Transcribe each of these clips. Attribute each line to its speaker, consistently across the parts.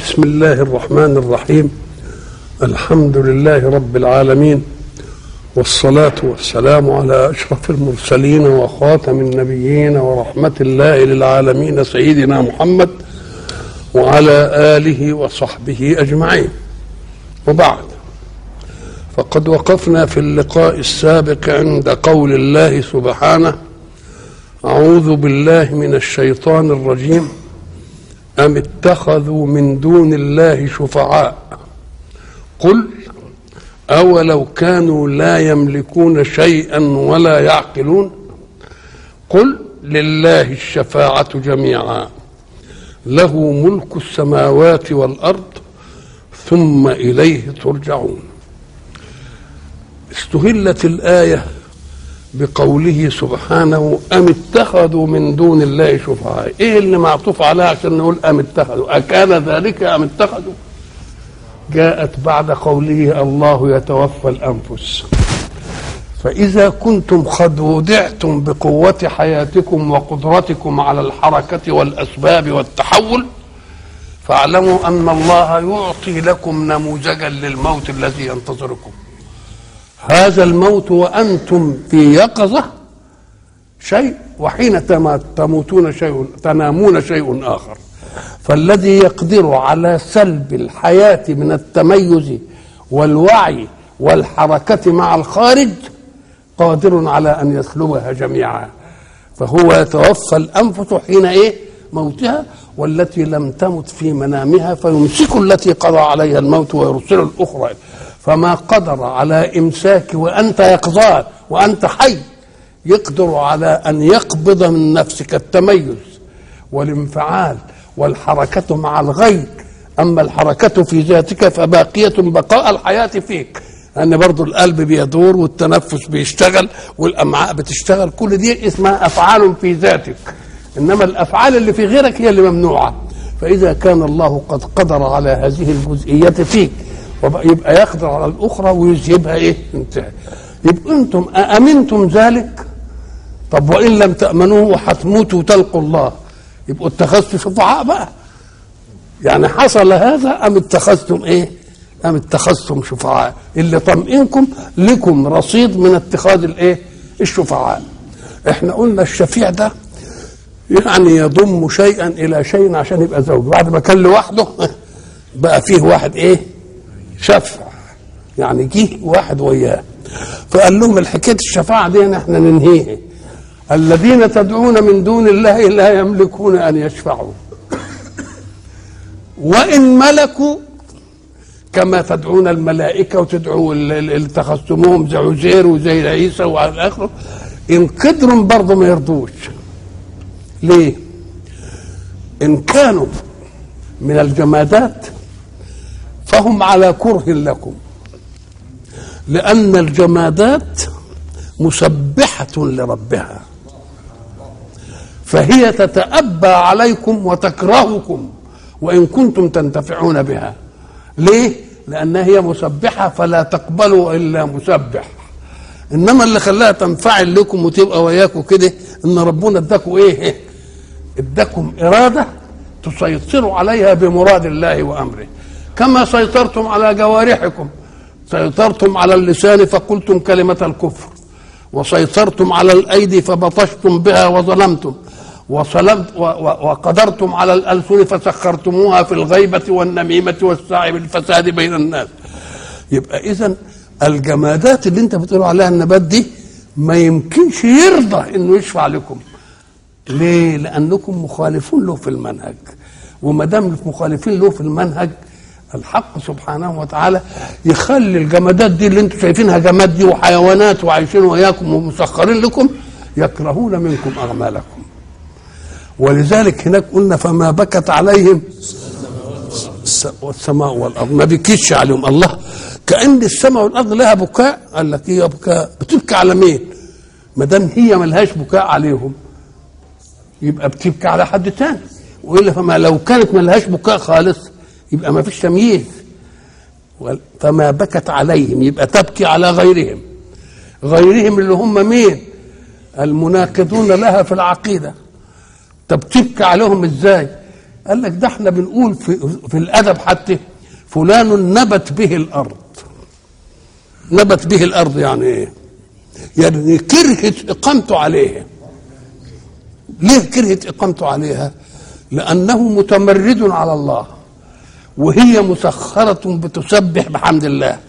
Speaker 1: بسم الله الرحمن الرحيم الحمد لله رب العالمين والصلاة والسلام على أشرف المرسلين وخاتم النبيين ورحمة الله للعالمين سيدنا محمد وعلى آله وصحبه أجمعين وبعد فقد وقفنا في اللقاء السابق عند قول الله سبحانه أعوذ بالله من الشيطان الرجيم أم اتخذوا من دون الله شفعاء قل أولو كانوا لا يملكون شيئا ولا يعقلون قل لله الشفاعة جميعا له ملك السماوات والأرض ثم إليه ترجعون استهلت الآية بقوله سبحانه أم اتخذوا من دون الله شفعاء إيه اللي معطوف عليه عشان نقول أم اتخذوا أكان ذلك أم اتخذوا جاءت بعد قوله الله يتوفى الأنفس فإذا كنتم قد ودعتم بقوة حياتكم وقدرتكم على الحركة والأسباب والتحول فاعلموا أن الله يعطي لكم نموذجا للموت الذي ينتظركم هذا الموت وأنتم في يقظة شيء وحين تموتون شيء تنامون شيء آخر فالذي يقدر على سلب الحياة من التميز والوعي والحركة مع الخارج قادر على أن يسلبها جميعا فهو يتوفى الأنفس حين إيه موتها والتي لم تمت في منامها فيمسك التي قضى عليها الموت ويرسل الأخرى فما قدر على إمساك وأنت يقظان وأنت حي يقدر على أن يقبض من نفسك التميز والانفعال والحركة مع الغير أما الحركة في ذاتك فباقية بقاء الحياة فيك لأن برضو القلب بيدور والتنفس بيشتغل والأمعاء بتشتغل كل دي اسمها أفعال في ذاتك إنما الأفعال اللي في غيرك هي اللي ممنوعة فإذا كان الله قد قدر على هذه الجزئية فيك يبقى يقدر على الأخرى ويذهبها إيه انتهى يبقى أنتم أأمنتم ذلك طب وإن لم تأمنوه وهتموتوا وتلقوا الله يبقوا اتخذتوا شفعاء بقى يعني حصل هذا أم اتخذتم إيه أم اتخذتم شفعاء اللي طمئنكم لكم رصيد من اتخاذ الإيه الشفعاء احنا قلنا الشفيع ده يعني يضم شيئا إلى شيء عشان يبقى زوج بعد ما كان لوحده بقى فيه واحد إيه شفع يعني جه واحد وياه فقال لهم الحكايه الشفاعه دي احنا ننهيها الذين تدعون من دون الله لا يملكون ان يشفعوا وان ملكوا كما تدعون الملائكه وتدعوا اللي اتخذتموهم زي عزير وزي عيسى وعلى اخره ان قدروا برضه ما يرضوش ليه؟ ان كانوا من الجمادات فهم على كره لكم لأن الجمادات مسبحة لربها فهي تتأبى عليكم وتكرهكم وإن كنتم تنتفعون بها ليه؟ لأنها هي مسبحة فلا تقبلوا إلا مسبح إنما اللي خلاها تنفعل لكم وتبقى وياكم كده إن ربنا اداكم إيه؟ اداكم إرادة تسيطروا عليها بمراد الله وأمره كما سيطرتم على جوارحكم سيطرتم على اللسان فقلتم كلمة الكفر وسيطرتم على الأيدي فبطشتم بها وظلمتم وصلمت وقدرتم على الألسن فسخرتموها في الغيبة والنميمة والسعي بالفساد بين الناس يبقى إذا الجمادات اللي انت بتقول عليها النبات دي ما يمكنش يرضى انه يشفع لكم ليه لانكم مخالفون له في المنهج وما دام مخالفين له في المنهج الحق سبحانه وتعالى يخلي الجمادات دي اللي انتم شايفينها جماد دي وحيوانات وعايشين وياكم ومسخرين لكم يكرهون منكم اعمالكم ولذلك هناك قلنا فما بكت عليهم والسماء والارض ما بكيتش عليهم الله كان السماء والارض لها بكاء قال لك هي بكاء بتبكي على مين ما دام هي ملهاش بكاء عليهم يبقى بتبكي على حد تاني والا فما لو كانت ملهاش بكاء خالص يبقى ما فيش تمييز فما بكت عليهم يبقى تبكي على غيرهم غيرهم اللي هم مين المناقضون لها في العقيدة طب تبكي عليهم ازاي قال لك ده احنا بنقول في, في الادب حتى فلان نبت به الارض نبت به الارض يعني ايه يعني كرهت اقامته عليها ليه كرهت اقامته عليها لانه متمرد على الله وهي مسخره بتسبح بحمد الله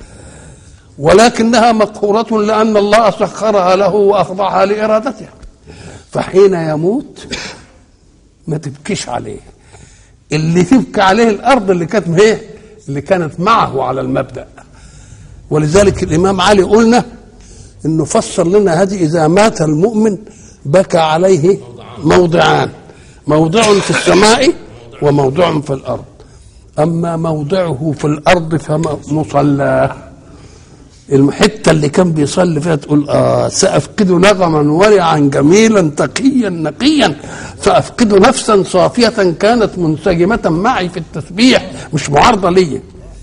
Speaker 1: ولكنها مقهورة لأن الله سخرها له وأخضعها لإرادته فحين يموت ما تبكيش عليه اللي تبكي عليه الأرض اللي كانت هي اللي كانت معه على المبدأ ولذلك الإمام علي قلنا إنه فسر لنا هذه إذا مات المؤمن بكى عليه موضعان موضع في السماء وموضع في الأرض أما موضعه في الأرض فمصلاه الحته اللي كان بيصلي فيها تقول اه سافقد نغما ورعا جميلا تقيا نقيا سافقد نفسا صافيه كانت منسجمه معي في التسبيح مش معارضه لي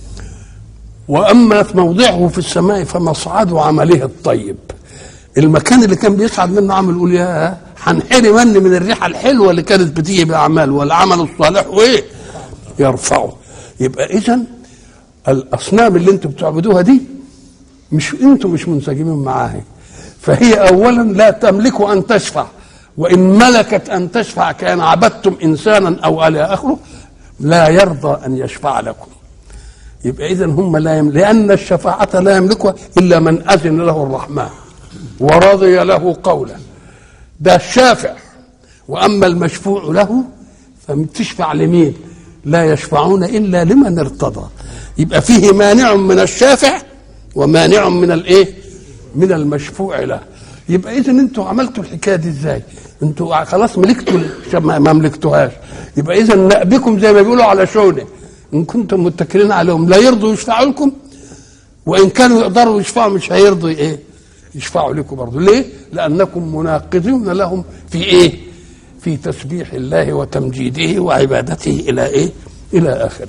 Speaker 1: واما في موضعه في السماء فمصعد عمله الطيب المكان اللي كان بيصعد منه عمل يقول يا هنحرم مني من الريحه الحلوه اللي كانت بتيجي باعمال والعمل الصالح وايه يرفعه يبقى اذا الاصنام اللي انتم بتعبدوها دي مش انتم مش منسجمين معاها فهي اولا لا تملك ان تشفع وان ملكت ان تشفع كان عبدتم انسانا او الى اخره لا يرضى ان يشفع لكم يبقى اذا هم لا يملك لان الشفاعه لا يملكها الا من اذن له الرحمن ورضي له قولا ده الشافع واما المشفوع له فبتشفع لمين لا يشفعون الا لمن ارتضى يبقى فيه مانع من الشافع ومانع من الايه من المشفوع له يبقى اذا انتوا عملتوا الحكايه دي ازاي انتوا خلاص ملكتوا ما ملكتوهاش يبقى اذا نأبكم زي ما بيقولوا على شونه ان كنتم متكلين عليهم لا يرضوا يشفعوا لكم وان كانوا يقدروا يشفعوا مش هيرضوا ايه يشفعوا لكم برضه ليه لانكم مناقضون لهم في ايه في تسبيح الله وتمجيده وعبادته الى ايه الى اخره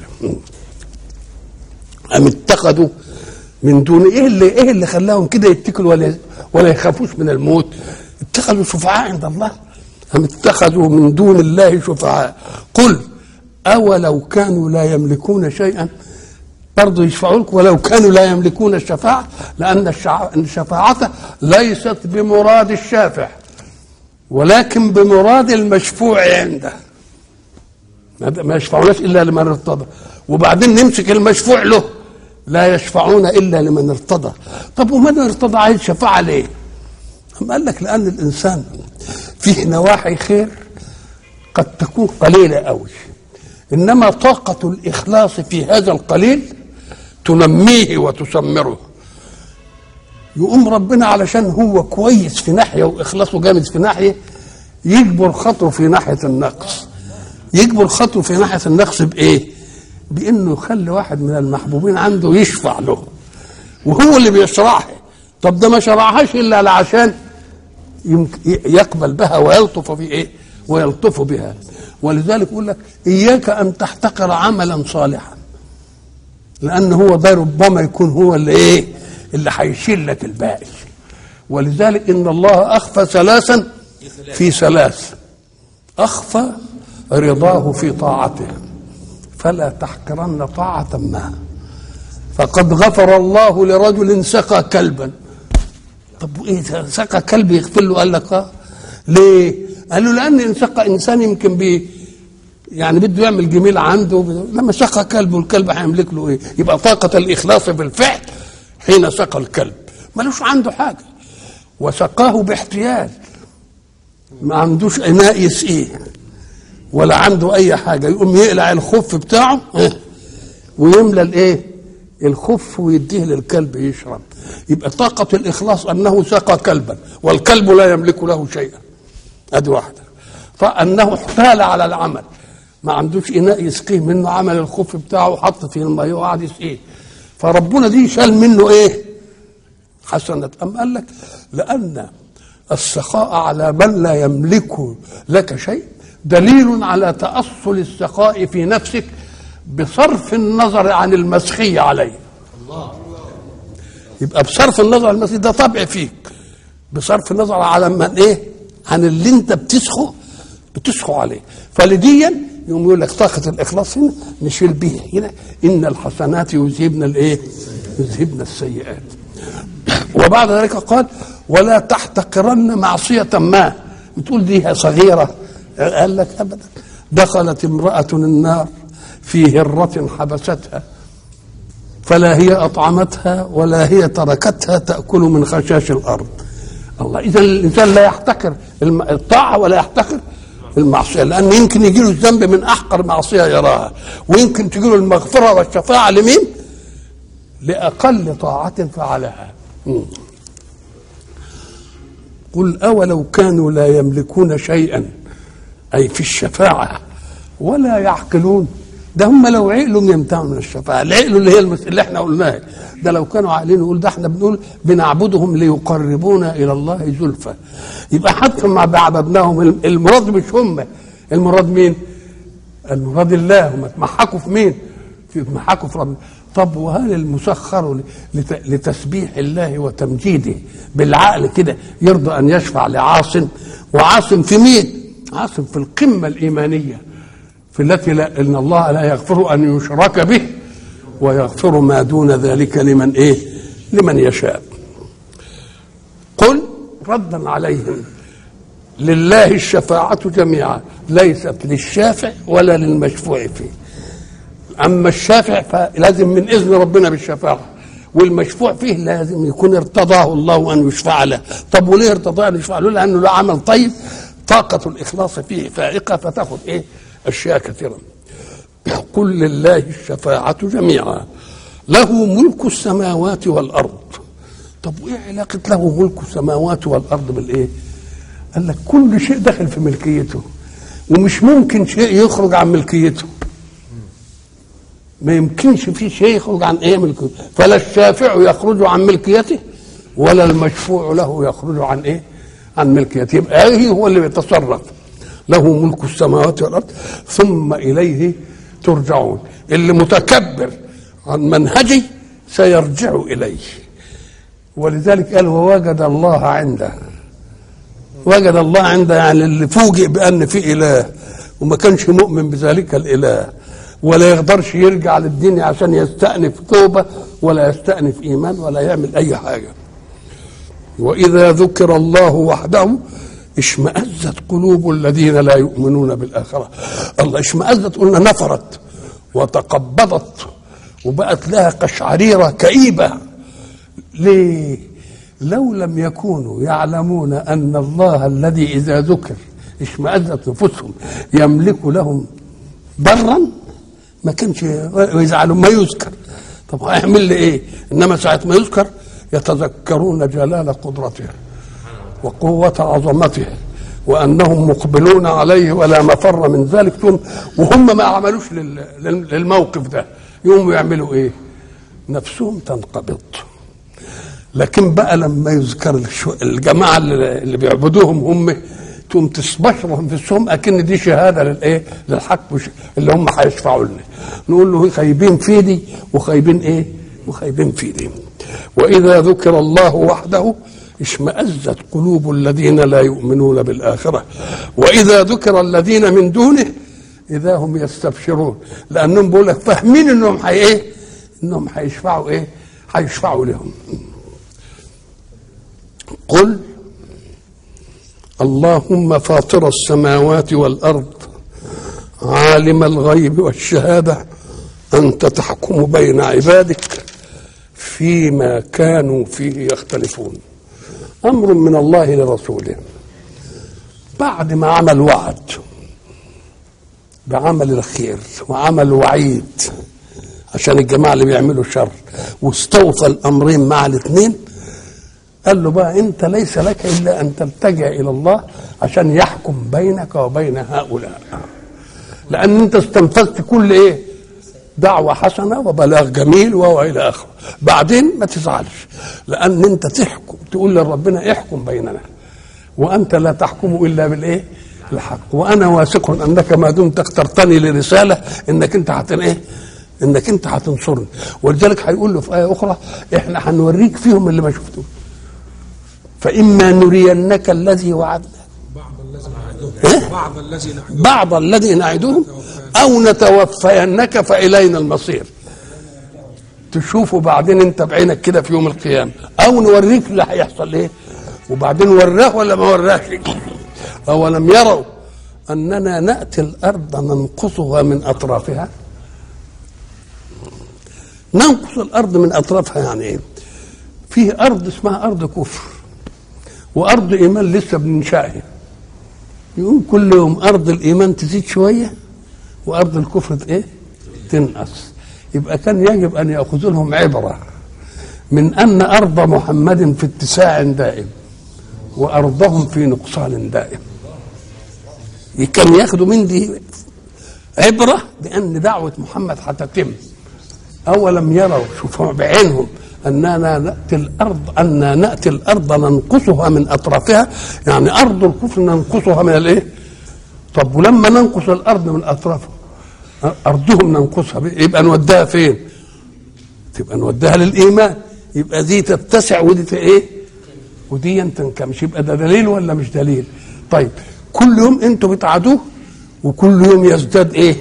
Speaker 1: ام اتخذوا من دون ايه اللي ايه اللي خلاهم كده يتكلوا ولا ولا يخافوش من الموت اتخذوا شفعاء عند الله ام اتخذوا من دون الله شفعاء قل اولو كانوا لا يملكون شيئا برضه يشفعوا لكم ولو كانوا لا يملكون الشفاعة لأن الشفاعة ليست بمراد الشافع ولكن بمراد المشفوع عنده ما يشفعوناش إلا لمن ارتضى وبعدين نمسك المشفوع له لا يشفعون الا لمن ارتضى طب ومن ارتضى عايز شفاعه ليه أم قال لك لان الانسان فيه نواحي خير قد تكون قليله قوي انما طاقه الاخلاص في هذا القليل تنميه وتسمره يقوم ربنا علشان هو كويس في ناحيه واخلاصه جامد في ناحيه يجبر خطره في ناحيه النقص يجبر خطره في ناحيه النقص بايه بانه يخلي واحد من المحبوبين عنده يشفع له وهو اللي بيشرعها طب ده ما شرعهاش الا عشان يقبل بها ويلطف في ايه ويلطف بها ولذلك يقول لك اياك ان تحتقر عملا صالحا لان هو ده ربما يكون هو اللي ايه اللي هيشيل لك الباقي ولذلك ان الله اخفى ثلاثا في ثلاث اخفى رضاه في طاعته فلا تحقرن طاعة ما فقد غفر الله لرجل سقى كلبا طب ايه سقى كلب يغفر له قال لك اه ليه؟ قال له لان ان سقى انسان يمكن بي يعني بده يعمل جميل عنده لما سقى كلب والكلب هيملك له ايه؟ يبقى طاقة الإخلاص بالفعل حين سقى الكلب ملوش عنده حاجة وسقاه باحتيال ما عندوش إناء يسقيه ولا عنده اي حاجه يقوم يقلع الخف بتاعه ويملى الايه الخف ويديه للكلب يشرب يبقى طاقة الإخلاص أنه سقى كلبا والكلب لا يملك له شيئا أدي واحدة فأنه احتال على العمل ما عندوش إناء يسقيه منه عمل الخف بتاعه وحط فيه الماء وقعد يسقيه فربنا دي شال منه إيه حسنة أم قال لك لأن السخاء على من لا يملك لك شيء دليل على تأصل السخاء في نفسك بصرف النظر عن المسخية عليه الله يبقى بصرف النظر عن المسخية ده طبع فيك بصرف النظر على من ايه عن اللي انت بتسخو بتسخو عليه فلديا يقوم يقول لك طاقة الإخلاص هنا نشيل به هنا إن الحسنات يذهبن الإيه؟ يذهبن السيئات وبعد ذلك قال ولا تحتقرن معصية ما بتقول دي صغيرة قال لك أبدا دخلت امرأة النار في هرة حبستها فلا هي أطعمتها ولا هي تركتها تأكل من خشاش الأرض الله إذا الإنسان لا يحتقر الطاعة ولا يحتقر المعصية لأن يمكن يجي له الذنب من أحقر معصية يراها ويمكن تجي له المغفرة والشفاعة لمين؟ لأقل طاعة فعلها قل أولو كانوا لا يملكون شيئا أي في الشفاعة ولا يعقلون ده هم لو عقلوا يمتعوا من الشفاعة العقل اللي هي المس... اللي احنا قلناها ده لو كانوا عاقلين يقول ده احنا بنقول بنعبدهم ليقربونا إلى الله زلفى يبقى حتى ما عبدناهم المراد مش هم المراد مين المراد الله هم اتمحكوا في مين في اتمحكوا في ربنا طب وهل المسخر لت... لتسبيح الله وتمجيده بالعقل كده يرضى ان يشفع لعاصم وعاصم في مين عاصم في القمه الايمانيه في التي لا ان الله لا يغفر ان يشرك به ويغفر ما دون ذلك لمن ايه لمن يشاء قل ردا عليهم لله الشفاعة جميعا ليست للشافع ولا للمشفوع فيه أما الشافع فلازم من إذن ربنا بالشفاعة والمشفوع فيه لازم يكون ارتضاه الله أن يشفع له طب وليه ارتضاه أن يشفع له لأنه له عمل طيب طاقة الإخلاص فيه فائقة فتأخذ إيه أشياء كثيرة قل لله الشفاعة جميعا له ملك السماوات والأرض طب وإيه علاقة له ملك السماوات والأرض بالإيه قال لك كل شيء داخل في ملكيته ومش ممكن شيء يخرج عن ملكيته ما يمكنش في شيء يخرج عن ايه ملكيته فلا الشافع يخرج عن ملكيته ولا المشفوع له يخرج عن ايه عن ملكيته يبقى ايه هو اللي بيتصرف له ملك السماوات والارض ثم اليه ترجعون اللي متكبر عن منهجي سيرجع اليه ولذلك قال ووجد الله عنده وجد الله عنده يعني اللي فوجئ بان في اله وما كانش مؤمن بذلك الاله ولا يقدرش يرجع للدين عشان يستأنف توبة ولا يستأنف إيمان ولا يعمل أي حاجة وإذا ذكر الله وحده اشمأزت قلوب الذين لا يؤمنون بالآخرة الله اشمأزت قلنا نفرت وتقبضت وبقت لها قشعريرة كئيبة ليه لو لم يكونوا يعلمون أن الله الذي إذا ذكر اشمأزت نفوسهم يملك لهم ضرا ما كانش يزعلوا ما يذكر طب هيعمل لي ايه انما ساعه ما يذكر يتذكرون جلال قدرته وقوة عظمته وأنهم مقبلون عليه ولا مفر من ذلك وهم ما عملوش للموقف ده يقوموا يعملوا إيه نفسهم تنقبض لكن بقى لما يذكر الجماعة اللي بيعبدوهم هم تقوم تستبشرهم في السهم اكن دي شهاده للايه؟ للحق اللي هم هيشفعوا لنا. نقول له خايبين في دي وخايبين ايه؟ وخايبين في دي. واذا ذكر الله وحده اشمأزت قلوب الذين لا يؤمنون بالآخرة وإذا ذكر الذين من دونه إذا هم يستبشرون لأنهم بيقول لك فاهمين إنهم حي إيه؟ إنهم هيشفعوا إيه؟ هيشفعوا لهم قل اللهم فاطر السماوات والارض عالم الغيب والشهاده انت تحكم بين عبادك فيما كانوا فيه يختلفون امر من الله لرسوله بعد ما عمل وعد بعمل الخير وعمل وعيد عشان الجماعه اللي بيعملوا شر واستوفى الامرين مع الاثنين قال له بقى انت ليس لك الا ان تلتجا الى الله عشان يحكم بينك وبين هؤلاء لان انت استنفذت كل ايه دعوة حسنة وبلاغ جميل وهو إلى آخره بعدين ما تزعلش لأن أنت تحكم تقول لربنا احكم بيننا وأنت لا تحكم إلا بالإيه الحق وأنا واثق أنك ما دمت اخترتني لرسالة إنك أنت هتن إيه إنك أنت هتنصرني ولذلك هيقول له في آية أخرى إحنا هنوريك فيهم اللي ما شفتوه فإما نرينك الذي وعدنا إيه؟
Speaker 2: بعض الذي نحن
Speaker 1: بعض الذي نعدهم او نتوفينك فالينا المصير تشوفه بعدين انت بعينك كده في يوم القيامه او نوريك اللي هيحصل ايه وبعدين وراه ولا ما وراش اولم يروا اننا ناتي الارض ننقصها من اطرافها ننقص الارض من اطرافها يعني ايه فيه ارض اسمها ارض كفر وارض ايمان لسه بننشأها يقوم كل يوم ارض الايمان تزيد شويه وارض الكفر ايه تنقص يبقى كان يجب ان ياخذوا لهم عبره من ان ارض محمد في اتساع دائم وارضهم في نقصان دائم كان ياخدوا من دي عبره بان دعوه محمد هتتم اولم يروا شوفوا بعينهم اننا ناتي الارض ان ناتي الارض ننقصها من اطرافها يعني ارض الكفر ننقصها من الايه؟ طب ولما ننقص الارض من اطرافها ارضهم ننقصها يبقى نوديها فين؟ تبقى نوديها للايمان يبقى دي تتسع ودي ايه؟ ودي تنكمش يبقى ده دليل ولا مش دليل؟ طيب كل يوم انتوا بتعادوه وكل يوم يزداد ايه؟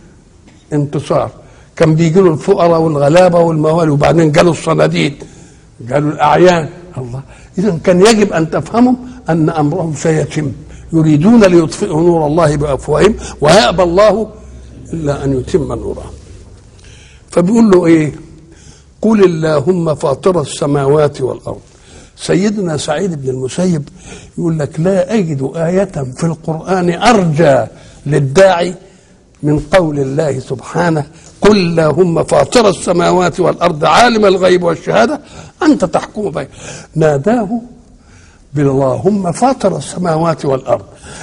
Speaker 1: انتصار كان بيجي له الفقراء والغلابه والموالي وبعدين جاله الصناديد جاله الاعيان الله اذا كان يجب ان تفهموا ان امرهم سيتم يريدون ليطفئوا نور الله بافواههم ويأبى الله الا ان يتم نوره فبيقول له ايه قل اللهم فاطر السماوات والارض سيدنا سعيد بن المسيب يقول لك لا اجد ايه في القران ارجى للداعي من قول الله سبحانه قل اللهم فاطر السماوات والارض عالم الغيب والشهاده انت تحكم بين ناداه باللهم فاطر السماوات والارض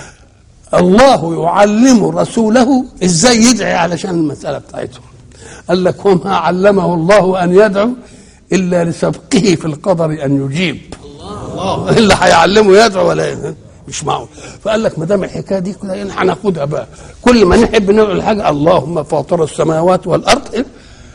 Speaker 1: الله يعلم رسوله ازاي يدعي علشان المساله بتاعته قال لك وما علمه الله ان يدعو الا لسبقه في القدر ان يجيب الله اللي هيعلمه يدعو ولا مش معقول فقال لك ما دام الحكايه دي كده هناخدها بقى كل ما نحب نقول حاجه اللهم فاطر السماوات والارض إيه؟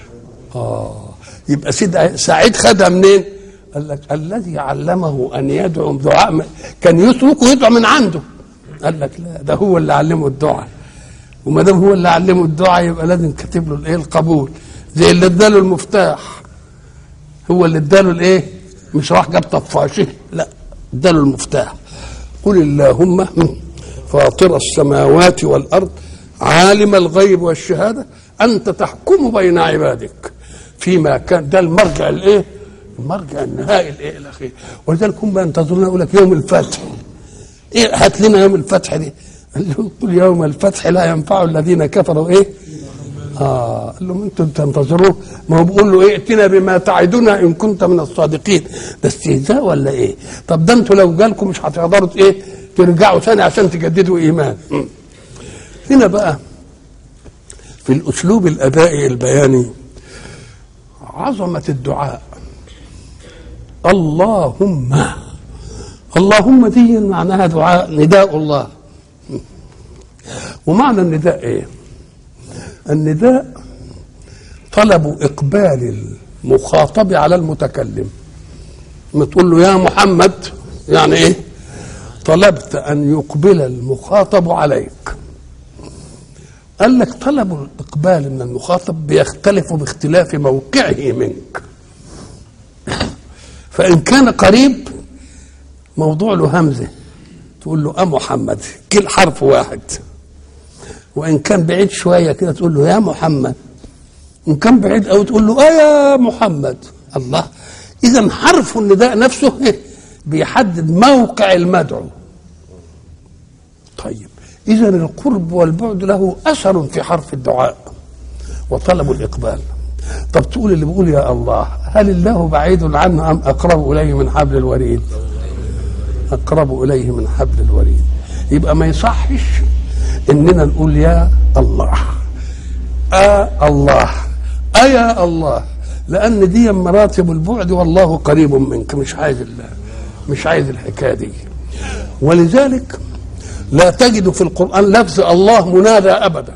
Speaker 1: اه يبقى سيد سعيد خدها منين؟ قال لك الذي علمه ان يدعو دعاء كان يترك ويدعو من عنده قال لك لا ده هو اللي علمه الدعاء وما دام هو اللي علمه الدعاء يبقى لازم كاتب له الايه القبول زي اللي اداله المفتاح هو اللي اداله الايه مش راح جاب طفاشه لا اداله المفتاح قل اللهم فاطر السماوات والارض عالم الغيب والشهاده انت تحكم بين عبادك فيما كان ده المرجع الايه؟ المرجع النهائي الايه الاخير ولذلك هم ينتظرون يقول لك يوم الفتح ايه هات لنا يوم الفتح دي قل يوم الفتح لا ينفع الذين كفروا ايه؟ اه قال لهم انتم تنتظروه ما هو بيقول له ائتنا بما تعدنا ان كنت من الصادقين ده استهزاء ولا ايه؟ طب ده انتوا لو جالكم مش هتقدروا ايه؟ ترجعوا ثاني عشان تجددوا ايمان. م. هنا بقى في الاسلوب الادائي البياني عظمه الدعاء اللهم اللهم دي معناها دعاء نداء الله ومعنى النداء ايه؟ النداء طلب اقبال المخاطب على المتكلم ما تقول له يا محمد يعني ايه طلبت ان يقبل المخاطب عليك قال لك طلب الاقبال من المخاطب بيختلف باختلاف موقعه منك فان كان قريب موضوع له همزه تقول له أ محمد كل حرف واحد وان كان بعيد شويه كده تقول له يا محمد ان كان بعيد قوي تقول له اه يا محمد الله اذا حرف النداء نفسه بيحدد موقع المدعو طيب اذا القرب والبعد له اثر في حرف الدعاء وطلب الاقبال طب تقول اللي بيقول يا الله هل الله بعيد عنه ام اقرب اليه من حبل الوريد اقرب اليه من حبل الوريد يبقى ما يصحش اننا نقول يا الله آه الله أيا الله لأن دي مراتب البعد والله قريب منك مش عايز الله مش عايز الحكاية دي ولذلك لا تجد في القرآن لفظ الله منادى أبدا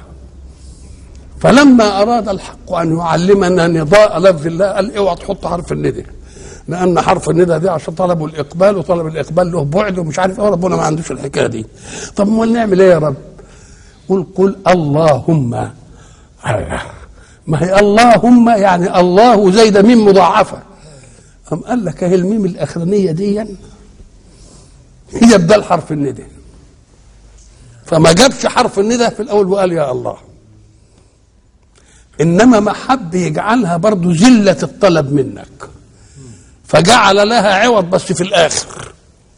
Speaker 1: فلما أراد الحق أن يعلمنا نضاء لفظ الله قال اوعى تحط حرف الندى لان حرف الندى دي عشان طلبوا الاقبال وطلب الاقبال له بعد ومش عارف ايه ربنا ما عندوش الحكايه دي طب امال نعمل ايه يا رب قل قل اللهم الله ما هي اللهم يعني الله زي ده ميم مضاعفه أم قال لك اهي الميم الاخرانيه دي هي بدل حرف الندى فما جابش حرف الندى في الاول وقال يا الله انما ما حب يجعلها برضو زله الطلب منك فجعل لها عوض بس في الاخر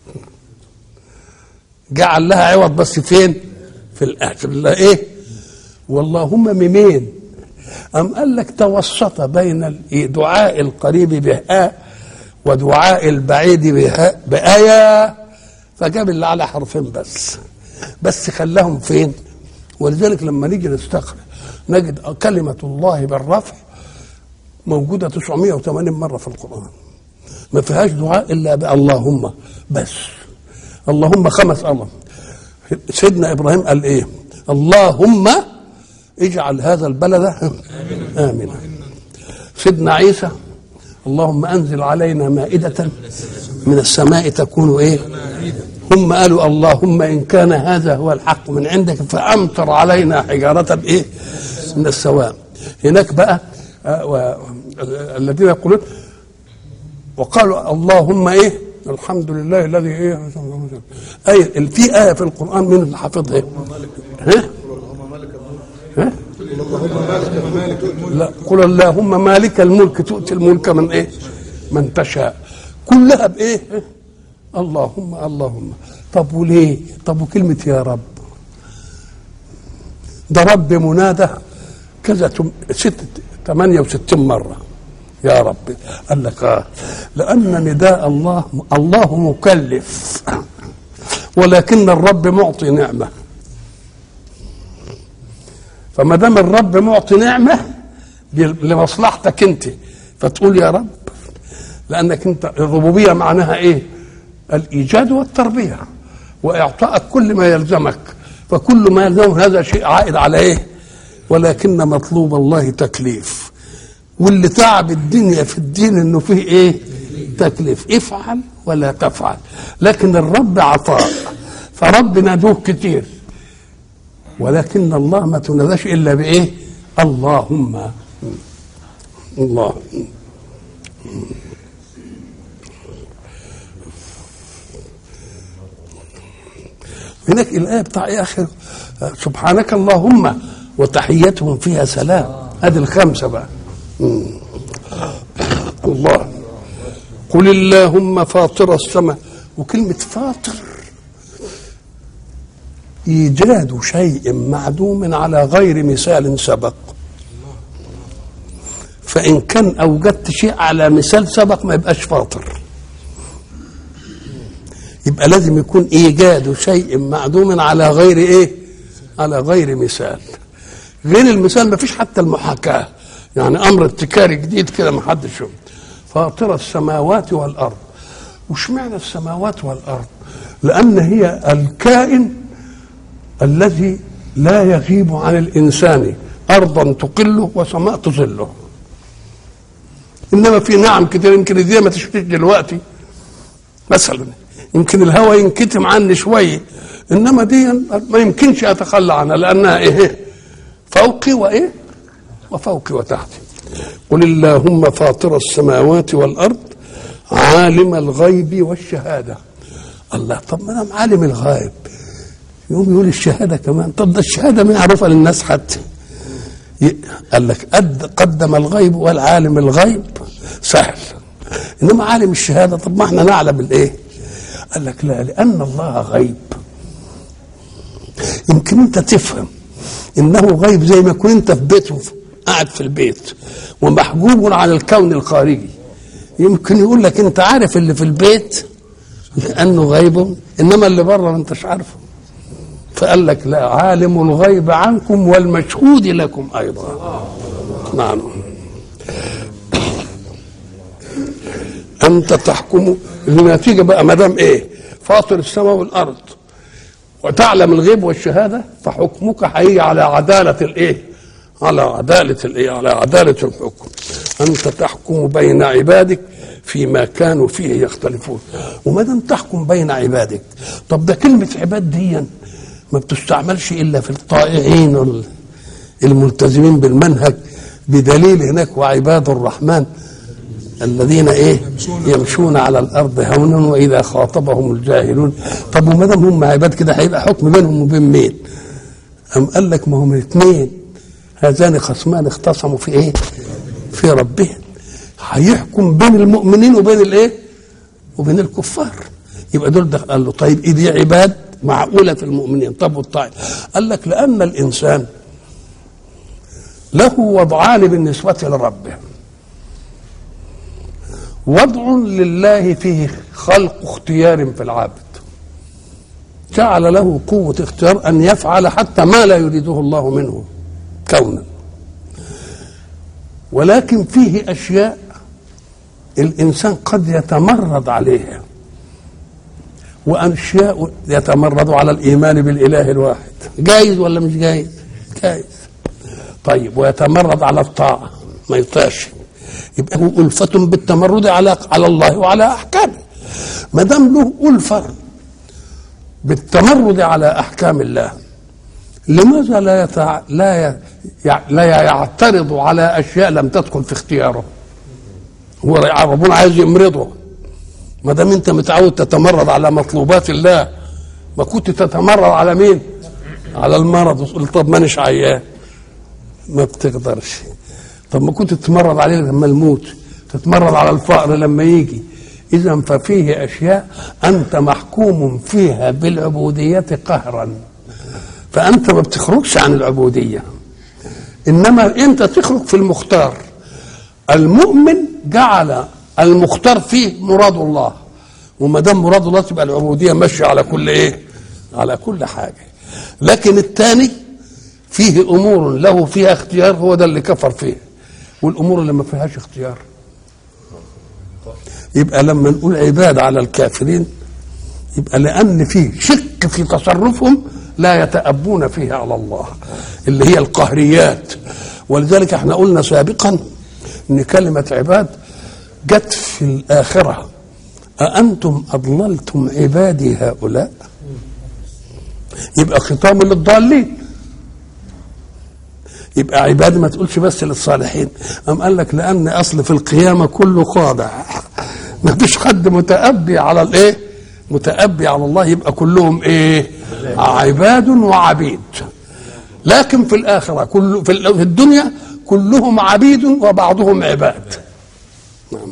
Speaker 1: جعل لها عوض بس فين في الاخر لا ايه واللهم ميمين أم قال لك توسط بين دعاء القريب بهاء ودعاء البعيد بهاء بآية فجاب اللي على حرفين بس بس خلاهم فين ولذلك لما نيجي نستقرأ نجد كلمة الله بالرفع موجودة 980 مرة في القرآن ما فيهاش دعاء إلا باللهم بس اللهم خمس الله سيدنا إبراهيم قال إيه اللهم اجعل هذا البلد آمنا سيدنا عيسى اللهم أنزل علينا مائدة من السماء تكون إيه هم قالوا اللهم إن كان هذا هو الحق من عندك فأمطر علينا حجارة إيه من السواء هناك بقى آه، و- الذين يقولون وقالوا اللهم ايه الحمد لله الذي ايه اي في ايه في القران من اللي حافظها ها ها لا قل اللهم مالك الملك تؤتي الملك من ايه من تشاء كلها بايه اللهم اللهم طب وليه طب وكلمه يا رب ده رب منادى كذا تم- ست 68 مرة يا رب قال لك آه لأن نداء الله الله مكلف ولكن الرب معطي نعمة فما دام الرب معطي نعمة لمصلحتك أنت فتقول يا رب لأنك أنت الربوبية معناها إيه؟ الإيجاد والتربية وإعطائك كل ما يلزمك فكل ما يلزم هذا شيء عائد على إيه؟ ولكن مطلوب الله تكليف واللي تعب الدنيا في الدين انه فيه ايه تكليف افعل ولا تفعل لكن الرب عطاء فرب نادوه كتير ولكن الله ما تناداش الا بايه اللهم الله هناك الآية بتاع إيه آخر سبحانك اللهم وتحيتهم فيها سلام ادي الخمسة بقى مم. الله قل اللهم فاطر السماء وكلمة فاطر إيجاد شيء معدوم على غير مثال سبق فإن كان أوجدت شيء على مثال سبق ما يبقاش فاطر يبقى لازم يكون ايجاد شيء معدوم على غير ايه على غير مثال غير المثال ما فيش حتى المحاكاه يعني امر ابتكاري جديد كده ما حدش شوف فاطر السماوات والارض وش معنى السماوات والارض لان هي الكائن الذي لا يغيب عن الانسان ارضا تقله وسماء تظله انما في نعم كتير يمكن دي ما تشتيش دلوقتي مثلا يمكن الهوى ينكتم عني شويه انما دي ما يمكنش اتخلى عنها لانها ايه فوقي وايه وفوقي وتحتي قل اللهم فاطر السماوات والارض عالم الغيب والشهاده الله طب ما انا عالم الغيب يقوم يقول الشهاده كمان طب ده الشهاده معروفه للناس حتى ي- قال لك قد قدم الغيب والعالم الغيب سهل انما عالم الشهاده طب ما احنا نعلم الايه قال لك لا لان الله غيب يمكن انت تفهم انه غيب زي ما كنت انت في بيته قاعد في البيت ومحجوب عن الكون الخارجي يمكن يقول لك انت عارف اللي في البيت لانه غيب انما اللي بره ما انتش عارفه فقال لك لا عالم الغيب عنكم والمشهود لكم ايضا نعم انت تحكم النتيجه بقى ما دام ايه فاطر السماء والارض وتعلم الغيب والشهاده فحكمك هيجي على عداله الايه على عداله الايه على عداله الحكم انت تحكم بين عبادك فيما كانوا فيه يختلفون وما دام تحكم بين عبادك طب ده كلمه عباد دي ما بتستعملش الا في الطائعين وال- الملتزمين بالمنهج بدليل هناك وعباد الرحمن الذين ايه يمشون على الارض هونا واذا خاطبهم الجاهلون طب وما دام هم عباد كده هيبقى حكم بينهم وبين مين؟ أم قال لك ما هم الاثنين هذان خصمان اختصموا في ايه؟ في ربهم هيحكم بين المؤمنين وبين الايه؟ وبين الكفار يبقى دول دخل قال له طيب إيه دي عباد معقوله في المؤمنين طب والطائف قال لك لان الانسان له وضعان بالنسبه لربه وضع لله فيه خلق اختيار في العبد جعل له قوة اختيار أن يفعل حتى ما لا يريده الله منه كونا ولكن فيه أشياء الإنسان قد يتمرد عليها وأشياء يتمرد على الإيمان بالإله الواحد جايز ولا مش جايز جايز طيب ويتمرد على الطاعة ما يطيعش يبقى هو ألفة بالتمرد على على الله وعلى أحكامه ما دام له ألفة بالتمرد على أحكام الله لماذا لا يتع... لا ي... يع- لا يعترض على أشياء لم تدخل في اختياره هو ربنا عايز يمرضه ما دام انت متعود تتمرد على مطلوبات الله ما كنت تتمرد على مين على المرض وتقول طب مانيش عيان ما بتقدرش طب ما كنت تتمرد عليه لما الموت تتمرد على الفقر لما يجي اذا ففيه اشياء انت محكوم فيها بالعبوديه قهرا فانت ما بتخرجش عن العبوديه انما انت تخرج في المختار المؤمن جعل المختار فيه مراد الله وما دام مراد الله تبقى العبوديه ماشيه على كل ايه؟ على كل حاجه لكن الثاني فيه امور له فيها اختيار هو ده اللي كفر فيه والامور اللي ما فيهاش اختيار يبقى لما نقول عباد على الكافرين يبقى لان فيه شك في تصرفهم لا يتأبون فيه على الله اللي هي القهريات ولذلك احنا قلنا سابقا ان كلمة عباد جت في الآخرة أأنتم أضللتم عبادي هؤلاء يبقى خطاب للضالين يبقى عباد ما تقولش بس للصالحين أم قال لك لأن أصل في القيامة كله خاضع ما فيش حد متأبي على الإيه متأبي على الله يبقى كلهم إيه عباد وعبيد لكن في الآخرة كل في ال- في الدنيا كلهم عبيد وبعضهم عباد نعم.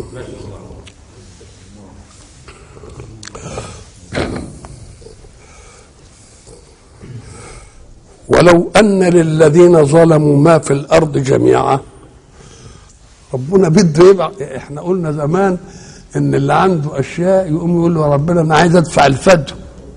Speaker 1: ولو أن للذين ظلموا ما في الأرض جميعا ربنا بده يبقى احنا قلنا زمان ان اللي عنده اشياء يقوم يقول له يا ربنا انا عايز ادفع الفدو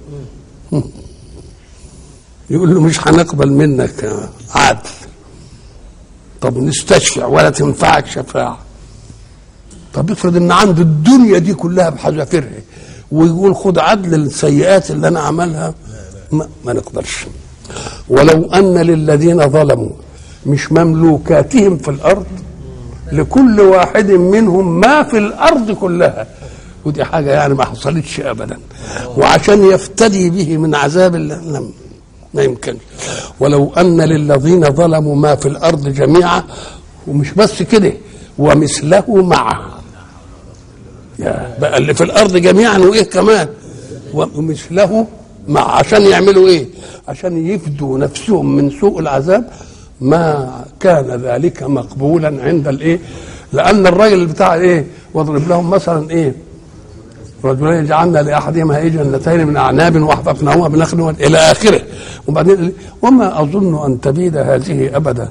Speaker 1: يقول له مش هنقبل منك عدل طب نستشفع ولا تنفعك شفاعة طب افرض ان عنده الدنيا دي كلها بحذافيرها ويقول خد عدل السيئات اللي انا عملها ما, ما نقدرش ولو ان للذين ظلموا مش مملوكاتهم في الارض لكل واحد منهم ما في الارض كلها ودي حاجه يعني ما حصلتش ابدا وعشان يفتدي به من عذاب الله لم ما يمكنش ولو ان للذين ظلموا ما في الارض جميعا ومش بس كده ومثله معه يا بقى اللي في الارض جميعا وايه كمان ومثله مع عشان يعملوا ايه عشان يفدوا نفسهم من سوء العذاب ما كان ذلك مقبولا عند الايه لان الراجل بتاع ايه واضرب لهم مثلا ايه رجلين جعلنا لاحدهما ايه جنتين من اعناب وحففناهما بنخل الى اخره وبعدين وما اظن ان تبيد هذه ابدا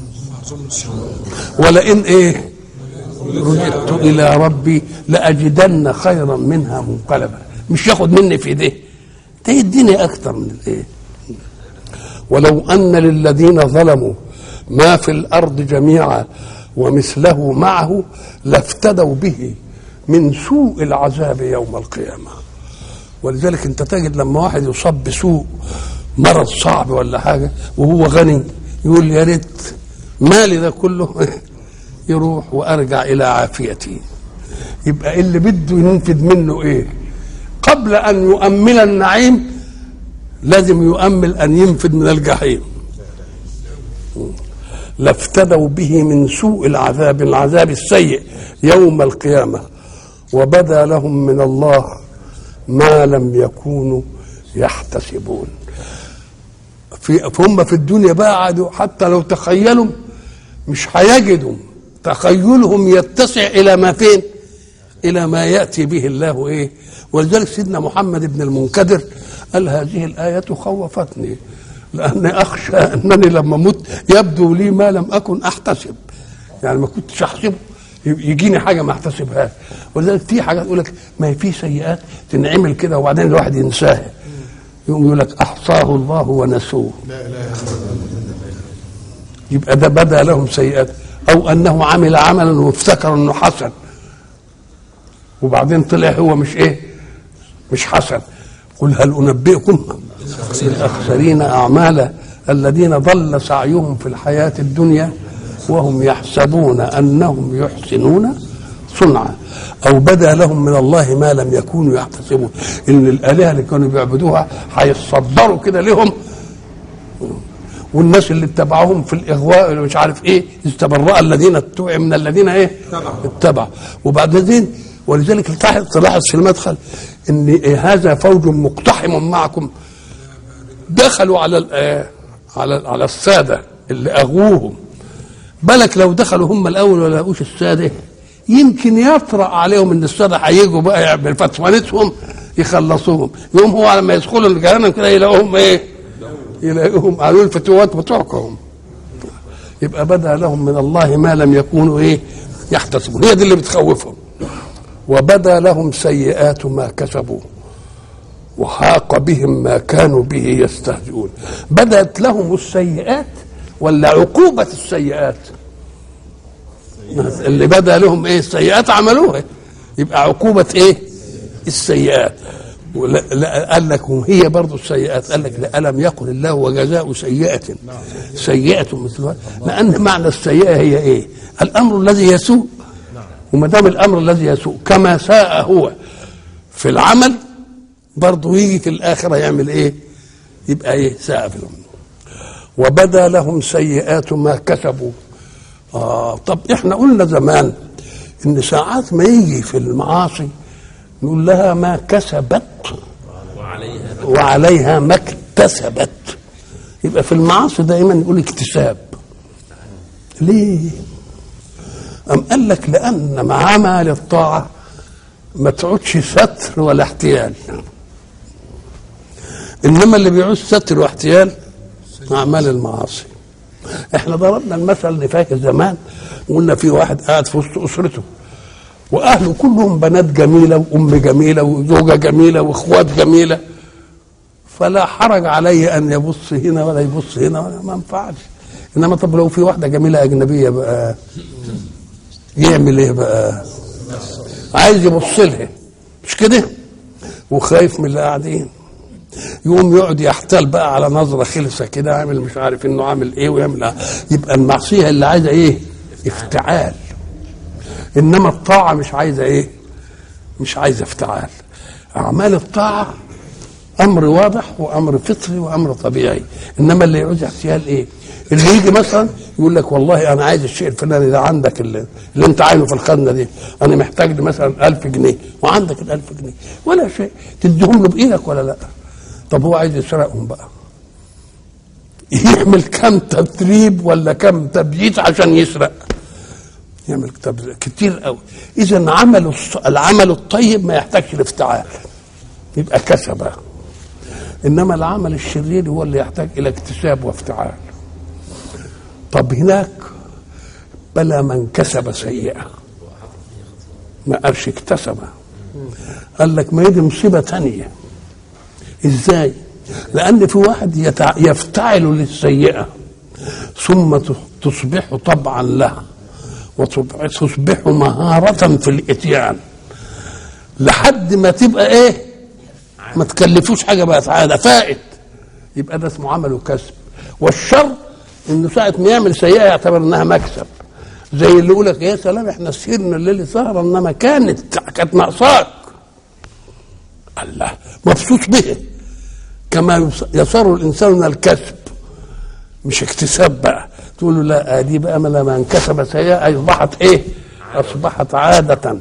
Speaker 1: ولئن ايه رجعت الى ربي لاجدن خيرا منها منقلبا مش ياخد مني في ايديه ده يديني اكثر من الايه ولو ان للذين ظلموا ما في الارض جميعا ومثله معه لافتدوا به من سوء العذاب يوم القيامه ولذلك انت تجد لما واحد يصاب بسوء مرض صعب ولا حاجه وهو غني يقول يا ريت مالي ده كله يروح وارجع الى عافيتي يبقى اللي بده ينفذ منه ايه قبل ان يؤمل النعيم لازم يؤمل ان ينفذ من الجحيم لافتدوا به من سوء العذاب العذاب السيء يوم القيامه وبدا لهم من الله ما لم يكونوا يحتسبون في هم في الدنيا بقى قعدوا حتى لو تخيلوا مش هيجدوا تخيلهم يتسع الى ما فين الى ما ياتي به الله ايه ولذلك سيدنا محمد بن المنكدر قال هذه الايه خوفتني لاني اخشى انني لما مت يبدو لي ما لم اكن احتسب يعني ما كنتش احسبه يجيني حاجه ما احتسبهاش ولذلك في حاجات يقول لك ما هي في سيئات تنعمل كده وبعدين الواحد ينساها يقوم يقول لك احصاه الله ونسوه يبقى ده بدا لهم سيئات او انه عمل عملا وافتكر انه حسن وبعدين طلع هو مش ايه مش حسن قل هل انبئكم بالاخسرين اعمالا الذين ضل سعيهم في الحياه الدنيا وهم يحسبون انهم يحسنون صنعا او بدا لهم من الله ما لم يكونوا يحتسبون ان الالهه اللي كانوا بيعبدوها هيتصدروا كده لهم والناس اللي اتبعوهم في الاغواء اللي مش عارف ايه استبرأ الذين اتبعوا من الذين ايه اتبعوا وبعدين ولذلك تلاحظ في المدخل ان هذا فوج مقتحم معكم دخلوا على على على الساده اللي اغووهم بالك لو دخلوا هم الاول ولا لقوش الساده يمكن يطرأ عليهم ان الساده هيجوا بقى يعمل فتوانتهم يخلصوهم يوم هو لما يدخلوا الجهنم كده يلاقوهم ايه؟ يلاقوهم قالوا الفتوات بتوعكم يبقى بدا لهم من الله ما لم يكونوا ايه؟ يحتسبون هي دي اللي بتخوفهم وبدا لهم سيئات ما كسبوا وحاق بهم ما كانوا به يستهزئون بدات لهم السيئات ولا عقوبه السيئات اللي بدا لهم ايه السيئات عملوها يبقى عقوبه ايه السيئات قال لك هي برضه السيئات قال لك ألم يقل الله وجزاء سيئة سيئة مثلها لأن معنى السيئة هي إيه الأمر الذي يسوء وما دام الأمر الذي يسوء كما ساء هو في العمل برضه يجي في الآخرة يعمل إيه يبقى إيه ساء في العمل وبدا لهم سيئات ما كسبوا آه طب احنا قلنا زمان ان ساعات ما يجي في المعاصي نقول لها ما كسبت وعليها, وعليها ما اكتسبت يبقى في المعاصي دائما يقول اكتساب ليه أم قال لك لأن مع عمل الطاعة ما تقعدش ستر ولا احتيال إنما اللي بيعوز ستر واحتيال أعمال المعاصي احنا ضربنا المثل اللي فاكر زمان وقلنا في واحد قاعد في وسط اسرته واهله كلهم بنات جميله وام جميله وزوجه جميله واخوات جميله فلا حرج عليه ان يبص هنا ولا يبص هنا ولا ما ينفعش انما طب لو في واحده جميله اجنبيه بقى يعمل ايه بقى عايز يبص لها مش كده وخايف من اللي قاعدين يقوم يقعد يحتال بقى على نظرة خلسة كده عامل مش عارف انه عامل ايه ويعمل إيه. يبقى المعصية اللي عايزة ايه افتعال انما الطاعة مش عايزة ايه مش عايزة افتعال اعمال الطاعة امر واضح وامر فطري وامر طبيعي انما اللي يعوز احتيال ايه اللي يجي مثلا يقول لك والله انا عايز الشيء الفلاني ده عندك اللي, اللي انت عاينه في الخزنه دي انا محتاج لي مثلا 1000 جنيه وعندك ال 1000 جنيه ولا شيء تديهم له بايدك ولا لا طب هو عايز يسرقهم بقى يعمل كم تدريب ولا كم تبييت عشان يسرق يعمل كتير قوي اذا عمل العمل الطيب ما يحتاجش لافتعال يبقى كسب انما العمل الشرير هو اللي يحتاج الى اكتساب وافتعال طب هناك بلى من كسب سيئه ما قالش اكتسب قال لك ما يدي مصيبه ثانيه ازاي لان في واحد يتع... يفتعل للسيئه ثم تصبح طبعا لها وتصبح مهارة في الإتيان لحد ما تبقى إيه ما تكلفوش حاجة بقت عادة فائت يبقى ده اسمه عمل وكسب والشر إنه ساعة ما يعمل سيئة يعتبر إنها مكسب زي اللي يقول لك يا سلام احنا سهرنا الليل سهره انما كانت كانت ناقصاك الله مبسوط به كما يسر الانسان من الكسب مش اكتساب بقى تقول له لا دي بقى ما لما انكسب سيئه اصبحت ايه؟ اصبحت عاده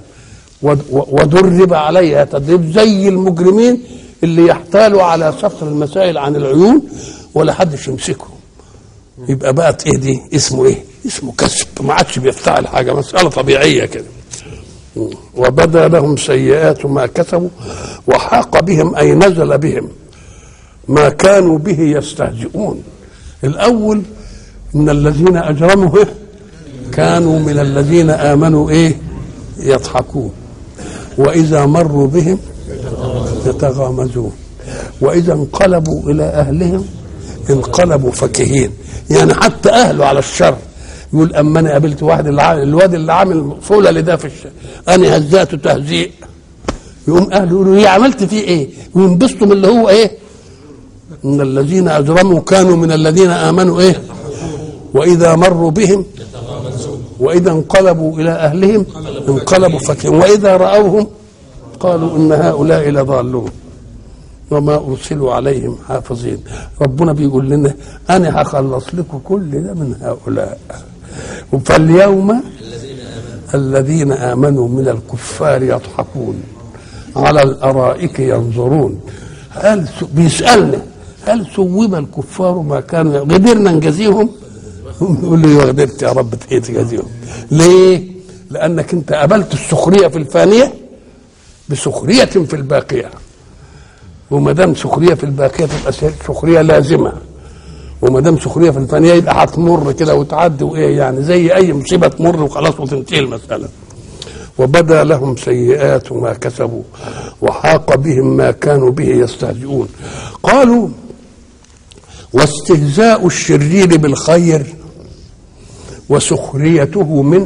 Speaker 1: ودرب عليها تدريب زي المجرمين اللي يحتالوا على سطر المسائل عن العيون ولا حدش يمسكهم يبقى بقت ايه دي اسمه ايه اسمه كسب ما عادش بيفتعل حاجه مساله طبيعيه كده وبدا لهم سيئات ما كسبوا وحاق بهم اي نزل بهم ما كانوا به يستهزئون الاول ان الذين اجرموا إيه؟ كانوا من الذين امنوا ايه يضحكون واذا مروا بهم يتغامزون واذا انقلبوا الى اهلهم انقلبوا فكهين يعني حتى اهله على الشر يقول اما انا قابلت واحد اللي عامل الواد اللي عامل فوله لده في الشر انا هزاته تهزيء يقوم اهله يقولوا ايه عملت فيه ايه وينبسطوا من اللي هو ايه ان الذين اجرموا كانوا من الذين امنوا ايه واذا مروا بهم واذا انقلبوا الى اهلهم انقلبوا فكهين واذا راوهم قالوا ان هؤلاء لضالون وما ارسلوا عليهم حافظين ربنا بيقول لنا انا هخلص لكم كل ده من هؤلاء فاليوم الذين امنوا من الكفار يضحكون على الارائك ينظرون هل بيسالنا هل ثوب الكفار ما كانوا قدرنا نجازيهم يقول له قدرت يا رب ايه تجازيهم ليه لانك انت قبلت السخريه في الفانيه بسخريه في الباقيه وما دام سخريه في الباقيه تبقى سخريه لازمه وما دام سخريه في الفانيه يبقى هتمر كده وتعدي وايه يعني زي اي مصيبه تمر وخلاص وتنتهي المساله وبدا لهم سيئات ما كسبوا وحاق بهم ما كانوا به يستهزئون قالوا واستهزاء الشرير بالخير وسخريته منه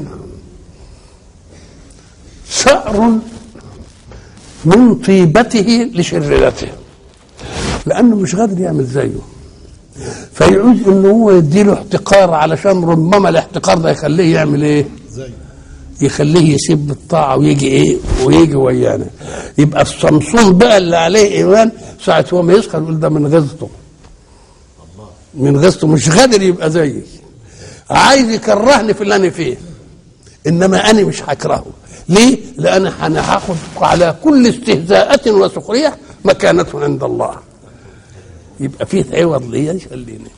Speaker 1: ثأر من طيبته لشريرته لانه مش قادر يعمل زيه فيعوز ان هو يديله احتقار علشان ربما الاحتقار ده يخليه يعمل ايه يخليه يسيب الطاعه ويجي ايه ويجي ويانا يبقى الصمصون بقى اللي عليه ايمان ساعه هو ما يسخر يقول ده من غزته من غزته مش قادر يبقى زيي عايز يكرهني في اللي انا فيه انما انا مش هكرهه ليه؟ لان انا هاخد على كل استهزاءة وسخريه مكانة عند الله يبقى فيه عوض ليا يخليني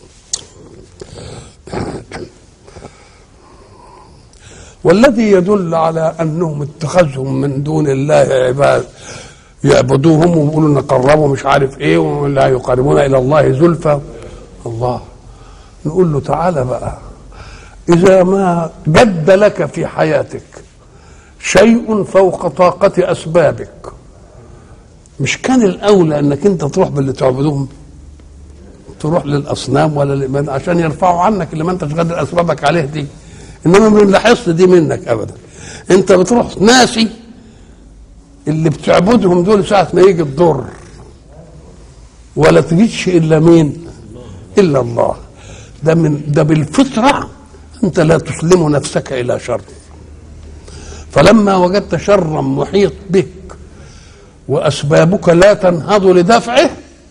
Speaker 1: والذي يدل على انهم اتخذهم من دون الله عباد يعبدوهم ويقولوا نقربوا مش عارف ايه ولا يقربون الى الله زلفى الله نقول له تعالى بقى اذا ما جد لك في حياتك شيء فوق طاقة أسبابك مش كان الأولى أنك أنت تروح باللي تعبدوهم تروح للأصنام ولا لمن عشان يرفعوا عنك اللي ما أنتش قادر أسبابك عليه دي إنما ما لاحظت دي منك أبدا أنت بتروح ناسي اللي بتعبدهم دول ساعة ما يجي الضر ولا تجيش إلا مين إلا الله ده من ده بالفطرة أنت لا تسلم نفسك إلى شر فلما وجدت شرا محيط بك واسبابك لا تنهض لدفعه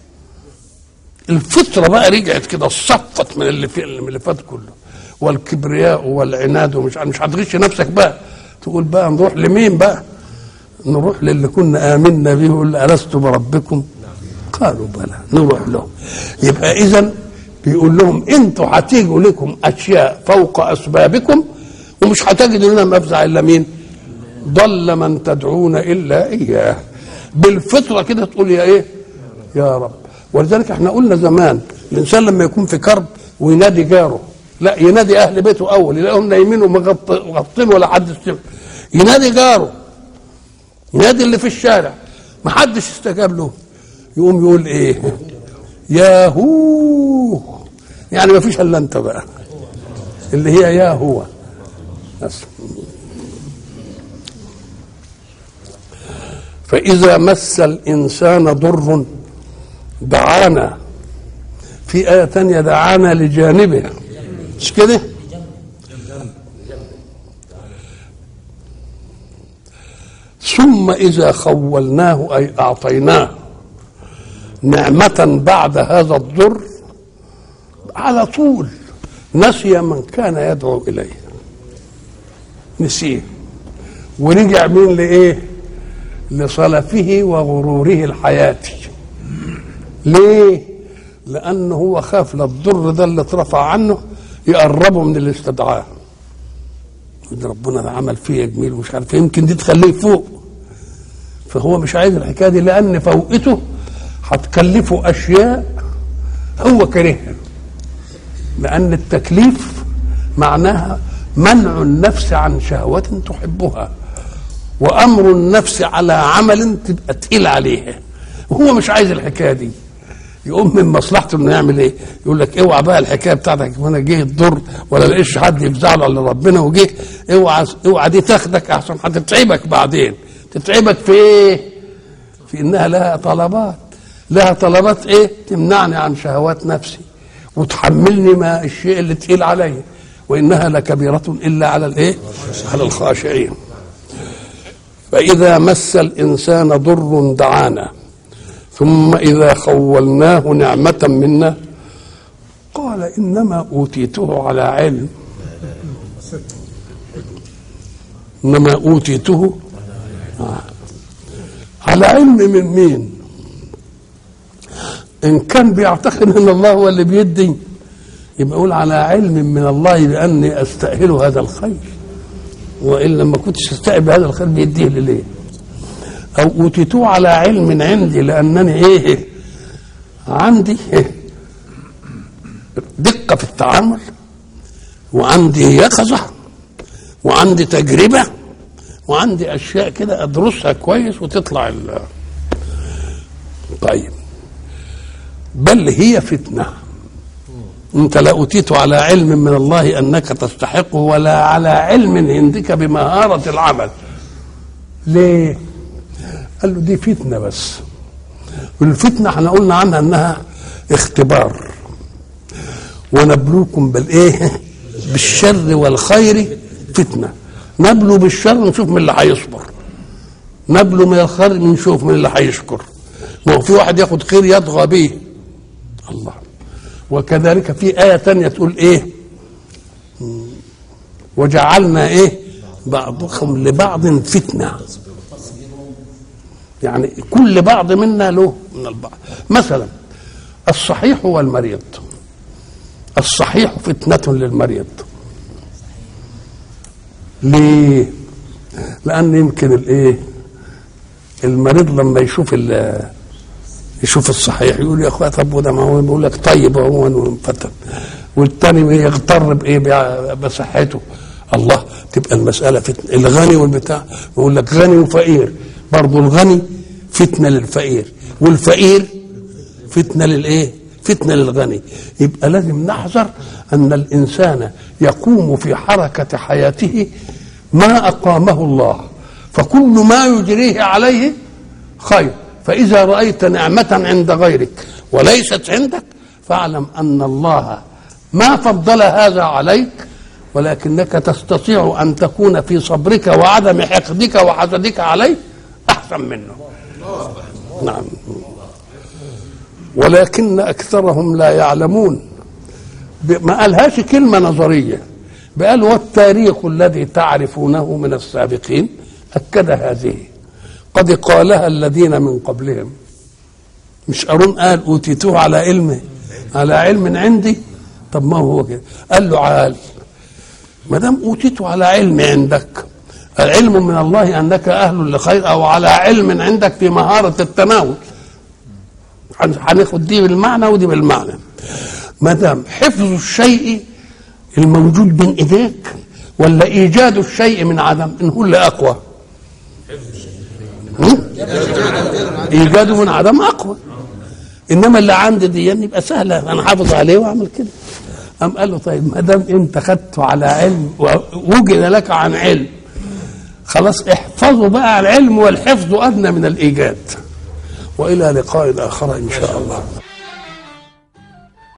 Speaker 1: الفطره بقى رجعت كده صفت من اللي في من اللي فات كله والكبرياء والعناد ومش مش هتغش نفسك بقى تقول بقى نروح لمين بقى نروح للي كنا امنا به يقول الست بربكم قالوا بلى نروح له يبقى اذا بيقول لهم انتوا هتيجوا لكم اشياء فوق اسبابكم ومش هتجدوا لنا مفزع الا مين؟ ضل من تدعون الا اياه بالفطره كده تقول يا ايه يا رب ولذلك احنا قلنا زمان الانسان لما يكون في كرب وينادي جاره لا ينادي اهل بيته اول يلاقيهم نايمين ومغطين ولا حد يستمع ينادي جاره ينادي اللي في الشارع ما حدش استجاب له يقوم يقول ايه ياهو يعني ما فيش الا انت بقى اللي هي يا هو بس فإذا مس الإنسان ضر دعانا في آية تانية دعانا لجانبه مش كده ثم إذا خولناه أي أعطيناه نعمة بعد هذا الضر على طول نسي من كان يدعو إليه نسيه ورجع مين لإيه لصلفه وغروره الحياتي ليه لأنه هو خاف للضر ده اللي اترفع عنه يقربه من الاستدعاء ده ربنا ده عمل فيه جميل ومش عارف يمكن دي تخليه فوق فهو مش عايز الحكايه دي لان فوقته هتكلفه اشياء هو كارهها لان التكليف معناها منع النفس عن شهوة تحبها وامر النفس على عمل تبقى تقيل عليها وهو مش عايز الحكايه دي يقوم من مصلحته انه يعمل ايه؟ يقول لك اوعى بقى الحكايه بتاعتك وانا جه الضر ولا لقيش حد يفزعله على ربنا وجه اوعى اوعى دي تاخدك احسن هتتعبك بعدين تتعبك في ايه؟ في انها لها طلبات لها طلبات ايه؟ تمنعني عن شهوات نفسي وتحملني ما الشيء اللي تقيل علي وانها لكبيره الا على الايه؟ على الخاشعين فاذا مس الانسان ضر دعانا ثم إذا خولناه نعمة منا قال إنما أوتيته على علم إنما أوتيته على علم من مين إن كان بيعتقد أن الله هو اللي بيدي يبقى يقول على علم من الله بأني أستأهل هذا الخير وإلا ما كنتش أستأهل هذا الخير بيديه ليه او اوتيتوه على علم عندي لانني ايه عندي إيه دقه في التعامل وعندي يقظه وعندي تجربه وعندي اشياء كده ادرسها كويس وتطلع ال طيب بل هي فتنه انت لا اوتيت على علم من الله انك تستحقه ولا على علم عندك بمهاره العمل ليه قال له دي فتنه بس والفتنه احنا قلنا عنها انها اختبار ونبلوكم بالايه بالشر والخير فتنه نبلو بالشر نشوف من اللي هيصبر نبلو من الخير نشوف من اللي هيشكر ما هو في واحد ياخد خير يطغى به الله وكذلك في آية تانية تقول إيه وجعلنا إيه بعضكم لبعض فتنة يعني كل بعض منا له من البعض مثلا الصحيح والمريض الصحيح فتنة للمريض ليه؟ لأن يمكن الإيه؟ المريض لما يشوف يشوف الصحيح يقول يا اخويا طب وده ما هو بيقول لك طيب هو وانفتن والتاني يغتر بايه بصحته الله تبقى المساله فتنه الغني والبتاع يقول لك غني وفقير برضه الغني فتنه للفقير والفقير فتنه للايه؟ فتنه للغني يبقى لازم نحذر ان الانسان يقوم في حركه حياته ما اقامه الله فكل ما يجريه عليه خير فإذا رأيت نعمة عند غيرك وليست عندك فاعلم أن الله ما فضل هذا عليك ولكنك تستطيع أن تكون في صبرك وعدم حقدك وحسدك عليه أحسن منه نعم ولكن أكثرهم لا يعلمون ما قالهاش كلمة نظرية بقال والتاريخ الذي تعرفونه من السابقين أكد هذه قد قالها الذين من قبلهم مش قارون قال اوتيتوه على علم على علم عندي طب ما هو كده قال له عال ما دام اوتيته على علم عندك العلم من الله انك اهل لخير او على علم عندك في مهاره التناول هناخد دي بالمعنى ودي بالمعنى ما دام حفظ الشيء الموجود بين ايديك ولا ايجاد الشيء من عدم ان هو اللي اقوى ايجاده من عدم اقوى انما اللي عندي دي يبقى سهله انا حافظ عليه واعمل كده قام قال له طيب ما دام انت خدته على علم ووجد لك عن علم خلاص احفظوا بقى العلم والحفظ ادنى من الايجاد والى لقاء اخر ان شاء الله